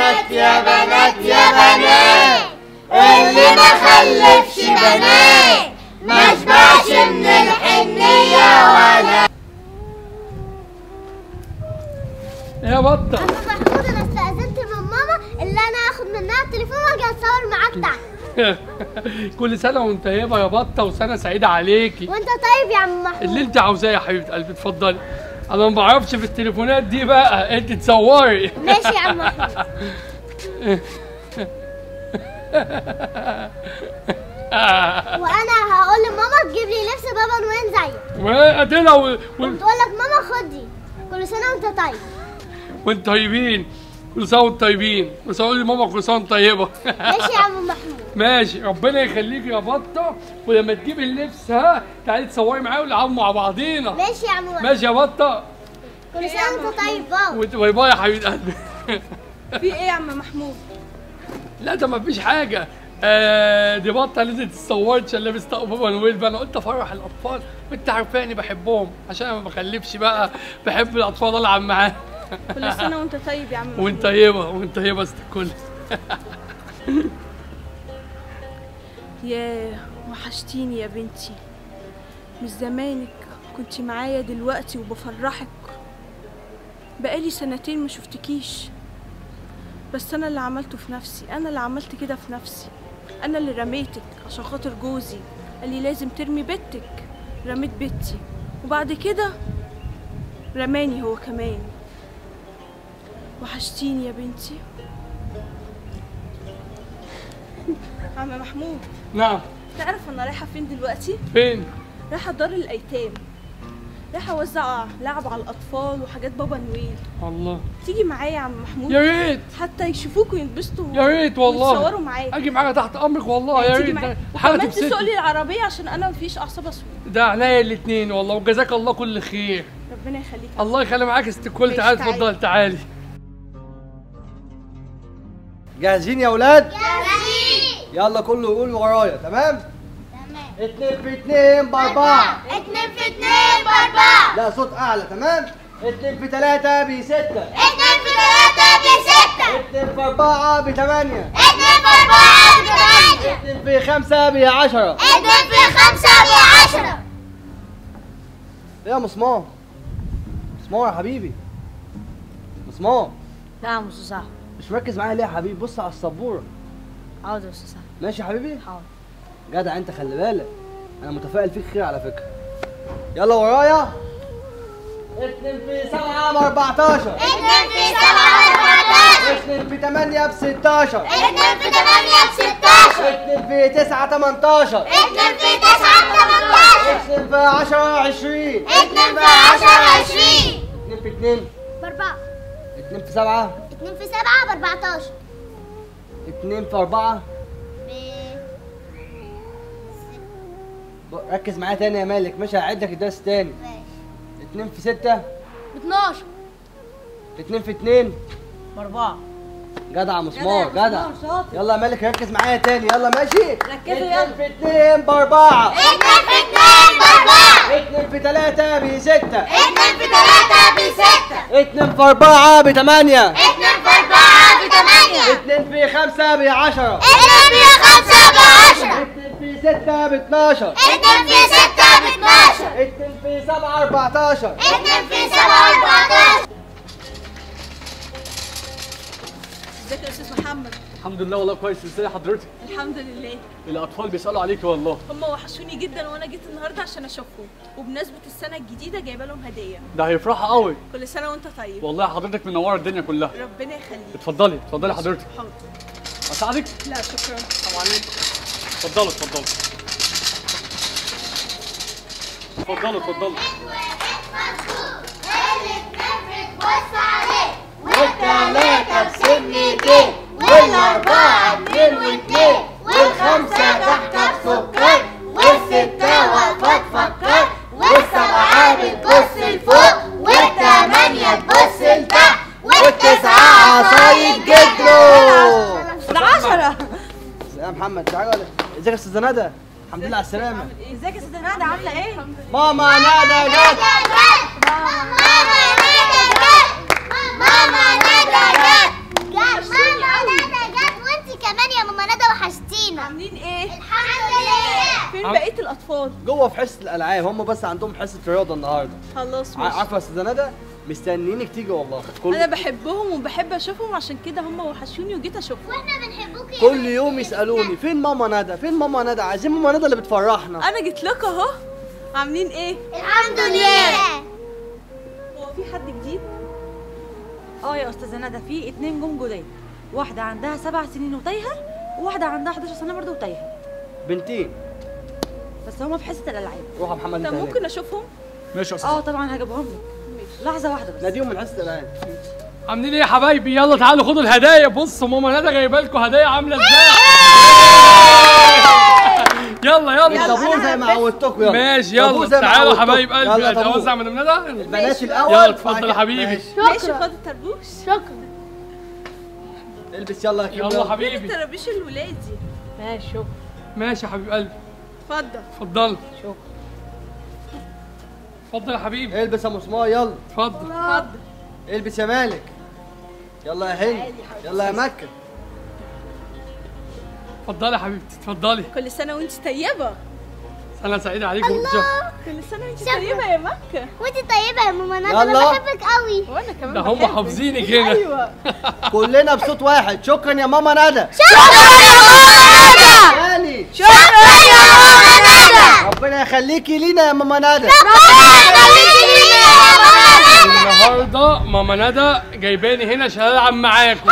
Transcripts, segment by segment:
بنات يا بنات يا بنات اللي ما خلفش بنات ما شبعش من الحنية ولا يا بطه عم محمود انا استأذنت من ماما اللي انا اخد منها التليفون واجي اتصور معاك تحت كل سنه وانت طيبه يا بطه وسنه سعيده عليكي وانت طيب يا عم محمود اللي انت عاوزاه يا حبيبه قلبي اتفضلي انا ما بعرفش في التليفونات دي بقى انت تصوري ماشي يا عم محمود وانا هقول لماما تجيب لي لبس بابا نوين زيك وقتلها و... و... وتقول لك ماما خدي كل سنه وانت طيب وانت طيبين كل سنه وانتم طيبين بس اقول لماما كل سنه وانت طيبه ماشي يا عم محمود ماشي ربنا يخليك يا بطه ولما تجيب اللبس ها تعالي تصوري معايا ونلعب مع بعضينا ماشي يا عم محمود ماشي يا بطه كل سنه وانت طيب بابا وانت باي باي يا حبيبه قلبي في ايه يا عم محمود لا ده مفيش حاجه آه دي بطه لازم تتصور عشان لابس طقم بابا نويل بقى انا قلت افرح الاطفال وانت عارفاني بحبهم عشان انا ما بخلفش بقى بحب الاطفال العب معاهم كل سنه وانت طيب يا عم محمود وانت طيبه وانت طيبه يا ست الكل ياه وحشتيني يا بنتي مش زمانك كنت معايا دلوقتي وبفرحك بقالي سنتين ما شفتكيش بس انا اللي عملته في نفسي انا اللي عملت كده في نفسي انا اللي رميتك عشان خاطر جوزي قال لي لازم ترمي بيتك رميت بيتي وبعد كده رماني هو كمان وحشتيني يا بنتي عم محمود نعم تعرف انا رايحه فين دلوقتي فين رايحه دار الايتام رايحه اوزع لعب على الاطفال وحاجات بابا نويل الله تيجي معايا يا عم محمود يا ريت حتى يشوفوك وينبسطوا يا ريت والله ويتصوروا معاك اجي معاك تحت امرك والله يا تيجي ريت معايا ده حاجه وكمان تسوق تبسطني لي العربيه عشان انا مفيش اعصاب اسود ده عينيا الاثنين والله وجزاك الله كل خير ربنا يخليك الله يخلي معاك يا ست الكل ماشي، تعالي تعالي. اتفضل تعالي جاهزين يا ولاد جاهزين يلا كله يقول ورايا تمام تمام اتنين في اتنين باربعة اتنين في اتنين باربعة لا صوت اعلى تمام اتنين في تلاتة بستة اتنين في تلاتة بستة اتنين في اربعة بتمانية اتنين في أربعة بثمانية اتنين في خمسة بعشرة اتنين في خمسة بعشرة ايه يا مسمار مسمار يا حبيبي مسمار نعم استاذ صاحبي مش مركز معايا ليه يا حبيبي بص على السبورة حاضر استاذ صاحبي ماشي يا حبيبي حاضر جدع انت خلي بالك انا متفائل فيك خير على فكرة يلا ورايا اتنين في سبعة باربعتاشر اتنين في سبعة بأربعتاشر اتنين في تمانية بستاشر اتنين في تمانية بستاشر اتنين في تسعة تمنتاشر اتنين في تسعة بتمنتاشر اتنين في عشرة عشرين اتنين في عشرة عشرين اتنين في اتنين بأربعة اتنين في سبعة اتنين في سبعة بأربعتاشر اتنين في أربعة ب ب- ركز معايا تاني يا مالك مش هعد لك الدرس تاني ماشي اتنين في ستة باتناشر اتنين في اتنين باربعة جدع مسمار جدع يا جدع مسمار، شاطر. يلا يا مالك ركز معايا تاني يلا ماشي ركزوا اتنين يلا. في اتنين بأربعة اتنين في اتنين بأربعة اتنين في تلاتة بستة اتنين في تلاتة بستة اتنين في أربعة بتمانية اتنين في أربعة بثمانية اتنين في خمسة بعشرة اتنين في خمسة بعشرة اتنين في ستة باتناشر اتنين في ستة باتناشر اتنين في سبعة أربعتاشر اتنين في سبعة أربعتاشر ازيك يا استاذ محمد الحمد لله والله كويس ازاي حضرتك الحمد لله الاطفال بيسالوا عليك والله هم وحشوني جدا وانا جيت النهارده عشان اشوفهم وبمناسبه السنه الجديده جايبه لهم هديه ده هيفرحوا قوي كل سنه وانت طيب والله حضرتك منوره الدنيا كلها ربنا يخليك اتفضلي اتفضلي حضرتك حاضر اساعدك لا شكرا السلام عليكم اتفضلوا اتفضلوا اتفضلوا اتفضلوا والتلاتة بسنتين والأربعة اتنين واتنين والخمسة تحت بسكر والستة واقفة تفكر والسبعة بتبص لفوق والتمانية تبص لتحت والتسعة عصاية جدرو العشرة يا محمد تعالى ولا ازيك يا استاذ ندى الحمد لله على السلامة ازيك يا ستة ندى عاملة ايه؟ ماما ندى جت ماما ندى جت ماما ندى جت الاطفال جوه في حصه الالعاب هم بس عندهم حصه رياضه النهارده خلاص ع- ماشي عارفه يا استاذه ندى مستنيينك تيجي والله كل انا بحبهم وبحب اشوفهم عشان كده هم وحشوني وجيت اشوفهم واحنا بنحبوك يا كل يوم يسالوني فين ماما ندى فين ماما ندى عايزين ماما ندى اللي بتفرحنا انا جيت لكم اهو عاملين ايه الحمد لله هو في حد جديد اه يا استاذه ندى في اتنين جم جداد واحده عندها سبع سنين وتايهه وواحده عندها 11 سنه برضه وتايهه بنتين بس هما في حصه الالعاب روح يا محمد طب انت هناك. ممكن اشوفهم ماشي يا اه طبعا هجيبهم لك لحظه واحده بس ناديهم من حصه الالعاب عاملين ايه يا حبايبي يلا تعالوا خدوا الهدايا بصوا ماما ندى جايبه لكم هدايا عامله ازاي يلا يلا طابور زي ما عودتكم يلا ماشي طابور يلا زي ما تعالوا عودتكم. حبايب قلبي يلا طابور. اتوزع من ندى البنات الاول يلا بعد اتفضل كده- يا حبيبي ماشي. ماشي خد التربوش شكرا البس يلا يا كريم يلا حبيبي الترابيش الولادي ماشي شكرا ماشي يا حبيب قلبي اتفضل اتفضل شكرا اتفضل يا حبيبي البس يا مسمار يلا اتفضل اتفضل البس يا مالك يلا يا هند يلا يا مكة اتفضلي يا حبيبتي اتفضلي كل سنه وانت طيبه سنه سعيده عليكم شوف كل سنه وانت طيبه يا مكه وانت طيبة يا ماما ندى انا يلا. بحبك قوي وانا كمان ده هم بحبك. حافظينك هنا ايوه كلنا بصوت واحد شكرا يا ماما ندى تاني شكرا يا ماما ندى ربنا يخليكي لينا يا ماما ندى النهارده ماما ندى جايباني هنا عشان العب معاكم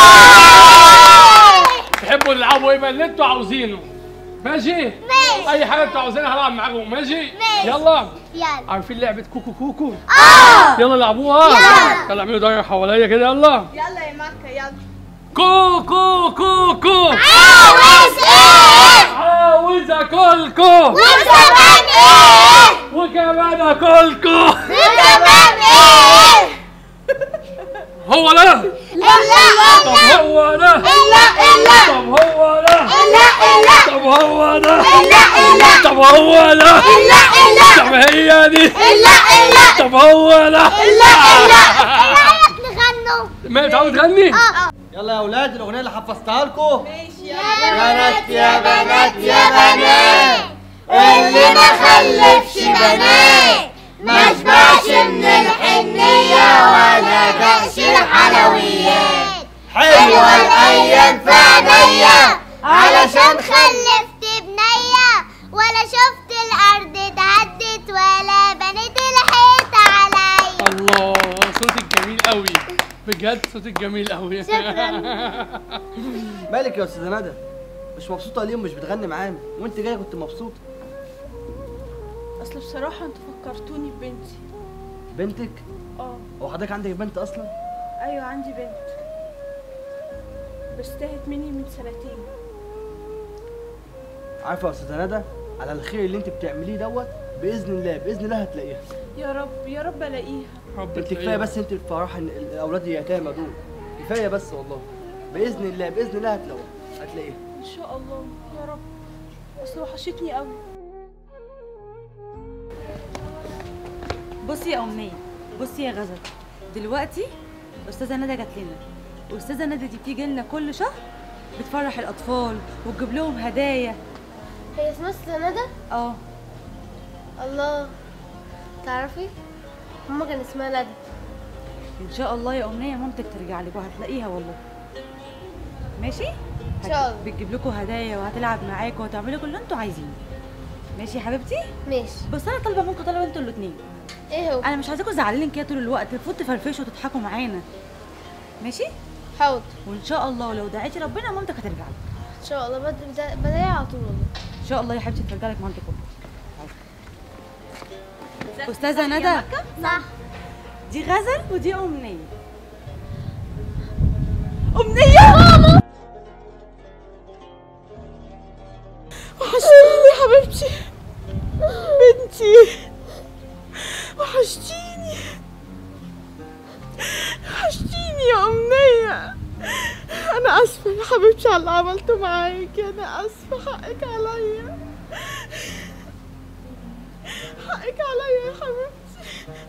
تحبوا تلعبوا ايه بقى اللي انتوا عاوزينه ماشي ماشي. اي حاجه انتوا عاوزينها هلعب معاكم ماشي ماشي. يلا يلا عارفين لعبه كوكو كوكو يلا لعبوها يلا اعملوا دايره حواليا كده يلا يلا يا مكه يلا كوكو كوكو عاوز ايه عاوز اكلكو وكمان ايه وكمان اكلكو وكمان ايه هو ده الا طب هو ده الا الا طب هو ده الا الا طب هو ده الا الا طب هو ده الا الا طب هي دي الا الا طب هو ده الا الا ايه رايك نغنوا ما تعالوا تغني اه يلا يا اولاد الاغنيه اللي حفظتها لكم ماشي يا بنات يا بنات يا بنات اللي ما خلفش بنات ما شبعش من الحنية ولا دقش الحلويات حلوة الأيام في عينيا علشان خلفت بنية ولا شفت الأرض اتهدت ولا بنت الحيط عليا الله صوتك جميل قوي بجد صوتك جميل قوي شكراً. مالك يا استاذه ندى مش مبسوطه ليه ومش بتغني معانا وانت جايه كنت مبسوطه اصل بصراحه انتوا فكرتوني ببنتي بنتك اه هو حضرتك عندك بنت اصلا ايوه عندي بنت بس تاهت مني من سنتين عارفه يا استاذه ندى على الخير اللي انت بتعمليه دوت باذن الله باذن الله هتلاقيها يا رب يا رب الاقيها رب انت كفايه بس انت بتفرحي ان الاولاد اليتامى دول كفايه بس والله باذن الله باذن الله هتلاقوها هتلاقيها ان شاء الله يا رب اصل وحشتني قوي بصي يا امنيه بصي يا غزل دلوقتي استاذه ندى جات لنا واستاذه ندى دي بتيجي لنا كل شهر بتفرح الاطفال وتجيب لهم هدايا هي اسمها استاذة ندى؟ اه الله تعرفي ماما كان اسمها ندى ان شاء الله يا امنيه مامتك ترجع لك وهتلاقيها والله ماشي إن شاء الله. بتجيب لكم هدايا وهتلعب معاكم وهتعملوا كل اللي انتوا عايزينه ماشي يا حبيبتي ماشي بس انا طالبه منكم طلب انتوا الاثنين ايه هو انا مش عايزاكم زعلانين كده طول الوقت المفروض تفرفشوا وتضحكوا معانا ماشي حاضر وان شاء الله لو دعيتي ربنا مامتك هترجع لك ان شاء الله بد- بدا- بداية على طول والله ان شاء الله يا حبيبتي ترجع لك مامتك والله استاذه ندى صح دي غزل ودي امنيه امنيه ماما وحشتيني يا حبيبتي بنتي وحشتيني وحشتيني يا أمنية أنا آسفة يا حبيبتي على اللي عملته معاكي أنا آسفة حقك عليا حقك عليا يا حبيبتي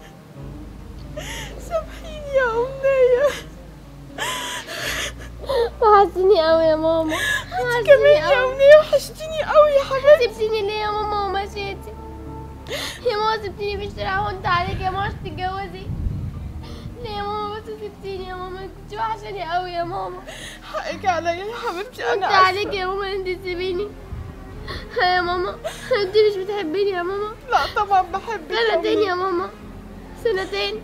سامحيني يا أمنية وحشتني قوي يا ماما انت كمان يا أمنية وحشتيني قوي يا حبيبتي سبتيني ليه يا ماما ومشيتي يا ماما سبتيني في الشارع وانت عليك يا ماما عشان تتجوزي ليه يا ماما بس سبتيني يا ماما كنت وحشاني قوي يا ماما حقك عليا يا حبيبتي انت أنا عليك آسفة يا ماما انت تسيبيني ها يا ماما انت مش بتحبيني يا ماما لا طبعا بحبك يا سنتين أمنية. يا ماما سنتين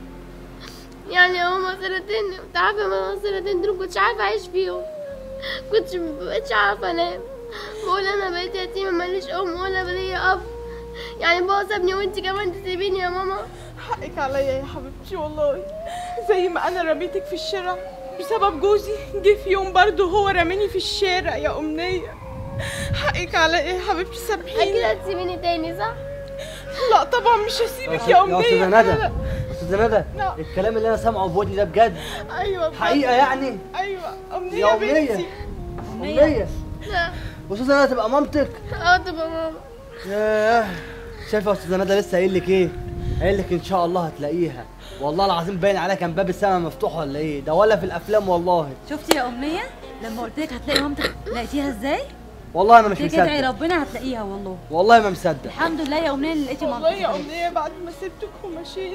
يعني يا ماما سنتين انت عارفه يا ماما السنتين دول كنتش عارفه اعيش فيهم كنتش مبقتش عارفه انام بقول انا بقيت يتيمه ماليش ام ولا ليا اب يعني بابا سابني وانت كمان تسيبيني يا ماما حقك عليا يا حبيبتي والله زي ما انا رميتك في الشارع بسبب جوزي جه في يوم برضه هو رماني في الشارع يا امنيه حقك عليا يا حبيبتي اكيد سامحيني هتسيبيني تاني صح لا طبعا مش هسيبك يا يا امنيه استاذه لا، ندى لا. استاذه ندى لا. الكلام اللي انا سامعه في ودني ده بجد ايوه بجد. حقيقه يعني ايوه امنيه يا أمنية. بنتي امنيه لا واستاذه ندى تبقى مامتك اه تبقى ماما ياه شايفه يا استاذه ندى لسه قايل لك ايه قايل لك ان شاء الله هتلاقيها والله العظيم باين عليها كان باب السماء مفتوح ولا ايه ده ولا في الافلام والله شفتي يا امنيه لما قلت لك هتلاقي مامتك لقيتيها ازاي والله انا مش قلت لك ادعي مصدق ربنا هتلاقيها والله والله ما مصدق الحمد لله يا امنيه اللي لقيتي والله مامتك يا امنيه بعد ما سبتك ومشيت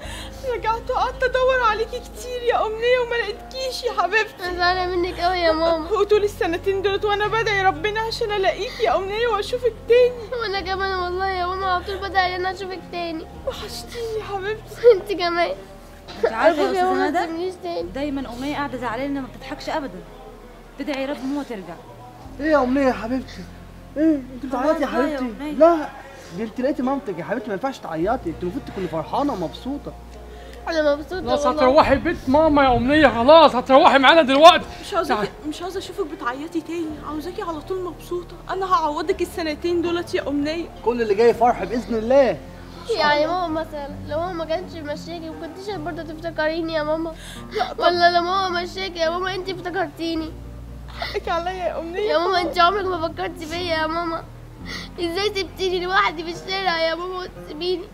رجعت قعدت ادور عليكي كتير يا امنيه وما لقيتكيش يا حبيبتي انا زعلانه منك قوي يا ماما وطول السنتين دولت وانا بدعي ربنا عشان الاقيك يا امنيه واشوفك تاني وانا كمان والله يا ماما على طول بدأ ان انا اشوفك تاني وحشتيني يا حبيبتي انت كمان انت عارفه يا أرجوك يا ماما استاذه ما ندى تسيبنيش تاني دايما امنيه قاعده زعلانه ما بتضحكش ابدا تدعي رب ماما ترجع ايه يا امنيه يا حبيبتي ايه انت بتعيطي يا خلاص بقى يا حبيبتي أمنية. لا دي انت لقيتي مامتك يا حبيبتي ما ينفعش تعيطي انت المفروض تكوني فرحانه ومبسوطه انا مبسوطه خلاص والله هتروحي بيت ماما يا امنيه خلاص هتروحي معانا دلوقتي مش عاوزاكي مش عاوزه اشوفك بتعيطي تاني عاوزاكي على طول مبسوطه انا هعوضك السنتين دولت يا امنيه كل اللي جاي فرح باذن الله يعني ماما مثلا لو ماما ما كانتش مشاكي ما كنتيش برضه تفتكريني يا ماما ولا لو ماما مشاكي يا ماما انت افتكرتيني حقك عليا يا امنيه يا ماما انت عمرك ما فكرتي فيا يا ماما ازاي سبتيني لوحدي في الشارع يا ماما وتسيبيني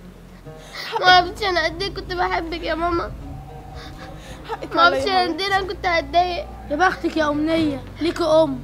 ما عرفتش انا قد ايه كنت بحبك يا ماما حقك ما عرفتش عليا انا قد ايه انا كنت هتضايق يا بختك يا أمنية ليكي أم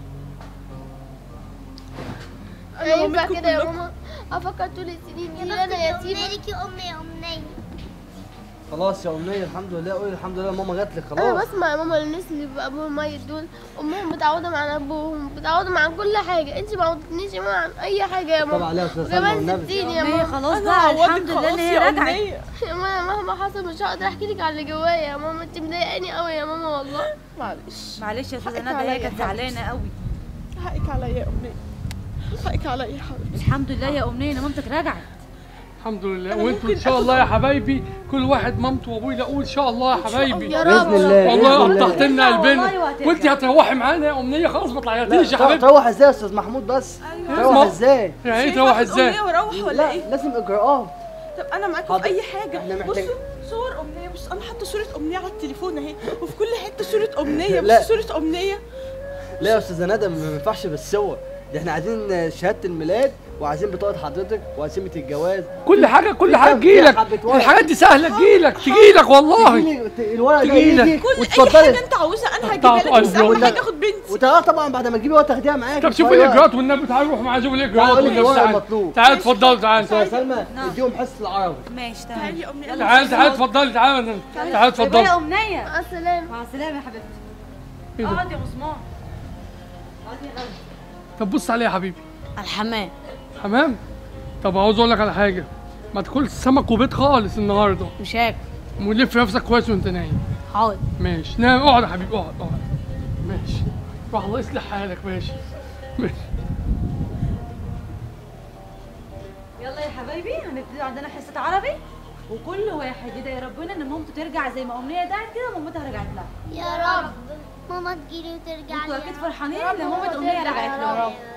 انا ينفع مامتكم كده يا كلكم. ماما افكر طول السنين دي ان انا يتيمه ليكي ام يا امنيه خلاص يا امنيه الحمد لله قولي الحمد لله ماما جات لك انا خلاص بسمع يا ماما الناس اللي بيبقى ابوهم ميت دول امهم متعوده مع ابوهم متعوده عن كل حاجه انت ما عودتنيش يا ماما عن اي حاجه يا طب ماما عليها يا استاذ سلمى وكمان والنبي سبتيني يا امنيه ماما خلاص انا بقى هعوضك الحمد لله ان خلاص هي يا رجعت امنيه يا ماما مهما حصل مش هقدر احكي لك على اللي جوايا يا ماما انت مضايقاني قوي يا ماما والله معلش معلش يا استاذه حقك ندى عليا هي يا كانت حبيبتي. زعلانه قوي حقك عليا يا امنيه حقك عليا يا حبيبتي الحمد لله يا امنيه ان مامتك رجعت الحمد لله أنا وانتوا ان ممكن شاء آخد الله يا حبايبي كل واحد مامته وابوه يلاقوه ان شاء الله يا حبايبي يا باذن رب الله والله بإذن الله. قطعت لنا والله قلبنا وهترجع. وانت هتروحي معانا يا امنيه خلاص ما تعيطيش يا لا حبيبتي تروح ازاي يا استاذ محمود بس تروح ما- ازاي يعني ايه شايفة تروح آخد ازاي امنيه واروح ولا لا ايه لازم اجراءات طب انا معاكم حاضر. في اي حاجه إحنا محتاج- بصوا صور امنيه بص انا حاطه صوره امنيه على التليفون اهي وفي كل حته صوره امنيه لا. بص صوره امنيه لا يا استاذه ندى ما ينفعش بالصور ده احنا عايزين شهاده الميلاد وعايزين بطاقه حضرتك وقسيمه الجواز كل حاجه كل في حاجه كام- فيها تجيلك حبة ورق. الحاجات دي سهله تجيلك تجيلك والله تجيلي الورق ده تجيلك. يجي كل اي وتفضلي حاجه انت عاوزها انا هجيبها لك بس اهم ولا- حاجه اخد بنتي وتعالى طبعا بعد ما تجيبي ورق تاخديها معاك طب شوف الاجراءات والنبي تعالى نروح معاه شوف الاجراءات تعالى والنبي الورق تعالى المطلوب. تعالى اتفضل تعالى يا سلمى نعم. اديهم حصه العربي ماشي تعالي تمام يا امنيه يلا. تعالى تعالى اتفضلي تعالى تعالى باي باي اتفضلي يا امنيه مع السلامه مع السلامه يا حبيبتي إيه ده؟ اقعد يا عثمان اقعد يا غالي طب بص عليه يا حبيبي الحمام تمام طب عاوز اقول لك على حاجه ما تاكلش سمك وبيض خالص النهارده مش هاكل ولف نفسك كويس وانت نايم حاضر ماشي نام اقعد يا حبيبي اقعد اقعد ماشي روح الله يصلح حالك ماشي ماشي يلا يا حبايبي هنبتدي عندنا حصه عربي وكل واحد يدعي ربنا ان مامته ترجع زي ما امنيه دعت كده مامتها رجعت لها يا رب ماما تجيلي وترجع انتوا لي اكيد يا رب. فرحانين يا رب ان مامة ماما امنيه ترجع رجعت يا لهم رب.